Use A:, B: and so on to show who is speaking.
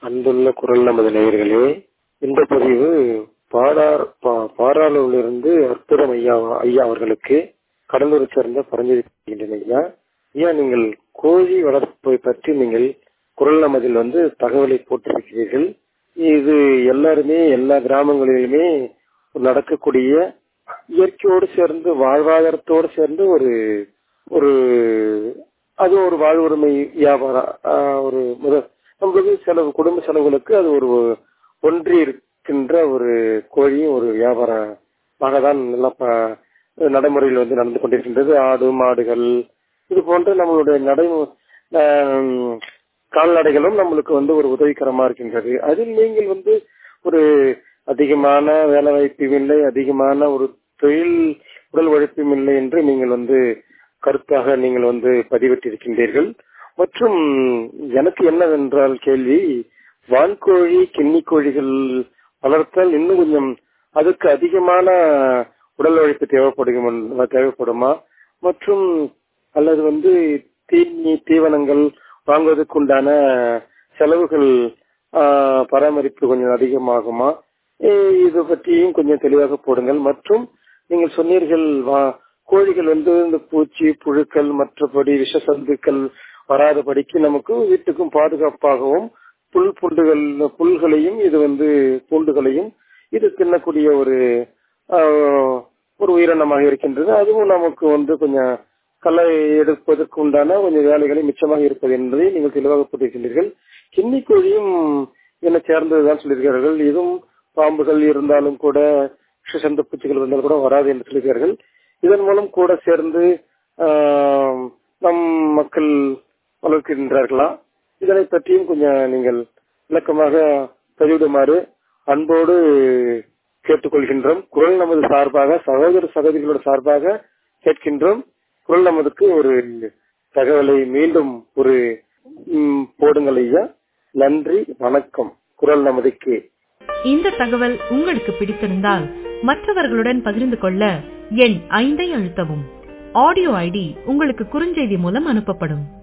A: அன்புள்ள குரல் நமது நேயர்களே இந்த பதிவு பாடார் பா- பாராளூரிலிருந்து அற்புதம் ஐயா ஐயா அவர்களுக்கு கடலூரை சேர்ந்த பரஞ்சிருக்கின்றன ஐயா ஐயா நீங்கள் கோழி வளர்ப்பை பற்றி நீங்கள் குரல் நமதில் வந்து தகவலை போட்டிருக்கிறீர்கள் இது எல்லாருமே எல்லா கிராமங்களிலுமே நடக்கக்கூடிய இயற்கையோடு சேர்ந்து வாழ்வாதாரத்தோடு சேர்ந்து ஒரு ஒரு அது ஒரு வாழ்வுரிமை வியாபாரம் ஆஹ் ஒரு முத நம்மளுக்கு செலவு குடும்ப செலவுகளுக்கு அது ஒரு ஒன்றி இருக்கின்ற ஒரு கோழியும் ஒரு வியாபாரமாக தான் நல்லா ப- நடைமுறையில் வந்து நடந்து கொண்டிருக்கின்றது ஆடு மாடுகள் இது போன்ற நம்மளுடைய நடை ஆஹ் கால்நடைகளும் நம்மளுக்கு வந்து ஒரு உதவிகரமா இருக்கின்றது அதில் நீங்கள் வந்து ஒரு அதிகமான வேலை வாய்ப்பும் இல்லை அதிகமான ஒரு தொழில் உடல் உழைப்பும் இல்லை என்று நீங்கள் வந்து கருத்தாக நீங்கள் வந்து பதிவிட்டிருக்கின்றீர்கள் மற்றும் எனக்கு என்னவென்றால் கேள்வி வான்கோழி கிண்ணி கோழிகள் வளர்த்தால் இன்னும் கொஞ்சம் அதுக்கு அதிகமான உடல் உழைப்பு தேவைப்படுகும் தேவைப்படுமா மற்றும் அல்லது வந்து தீனி தீவனங்கள் வாங்குவதற்கு உண்டான செலவுகள் ஆஹ், பராமரிப்பு கொஞ்சம் அதிகமாகுமா ஏ- இது பற்றியும் கொஞ்சம் தெளிவாக போடுங்கள் மற்றும் நீங்கள் சொன்னீர்கள் வா- கோழிகள் வந்து இந்த பூச்சி புழுக்கள் மற்றபடி விஷசந்துக்கள் வராதபடிக்கு நமக்கு வீட்டுக்கும் பாதுகாப்பாகவும் புல் புண்டுகள் புல்களையும் இது வந்து பூண்டுகளையும் இது தின்னக்கூடிய ஒரு ஆஹ், ஒரு உயிரினமாக இருக்கின்றது அதுவும் நமக்கு வந்து கொஞ்சம் களை எடுப்பதற்கு உண்டான கொஞ்சம் வேலைகளை மிச்சமாக இருப்பது என்பதை நீங்கள் தெளிவாக போட்டிருக்கின்றீர்கள் கிண்ணி கோழியும் என்ன சேர்ந்ததுதான் சொல்லியிருக்கிறார்கள் இதுவும் பாம்புகள் இருந்தாலும் கூட விஷசந்த பூச்சிகள் இருந்தாலும் கூட வராது என்று சொல்லியிருக்கிறார்கள் இதன் மூலம் கூட சேர்ந்து ஆஹ், நம் மக்கள் வளர்க்கின்றார்களா இதனை பற்றியும் கொஞ்சம் நீங்கள் விளக்கமாக பதிவிடுமாறு அன்போடு கேட்டுக்கொள்கின்றோம் குரல் நமது சார்பாக சகோதர சகோதரிகளோட சார்பாக கேட்கின்றோம் குரல் நமதுக்கு ஒரு தகவலை மீண்டும் ஒரு ம், போடுங்கள் ஐயா நன்றி வணக்கம் குரல் நமதுக்கு
B: இந்த தகவல் உங்களுக்கு பிடித்திருந்தால் மற்றவர்களுடன் பகிர்ந்து கொள்ள எண் ஐந்தை அழுத்தவும் ஆடியோ ஐடி உங்களுக்கு குறுஞ்செய்தி மூலம் அனுப்பப்படும்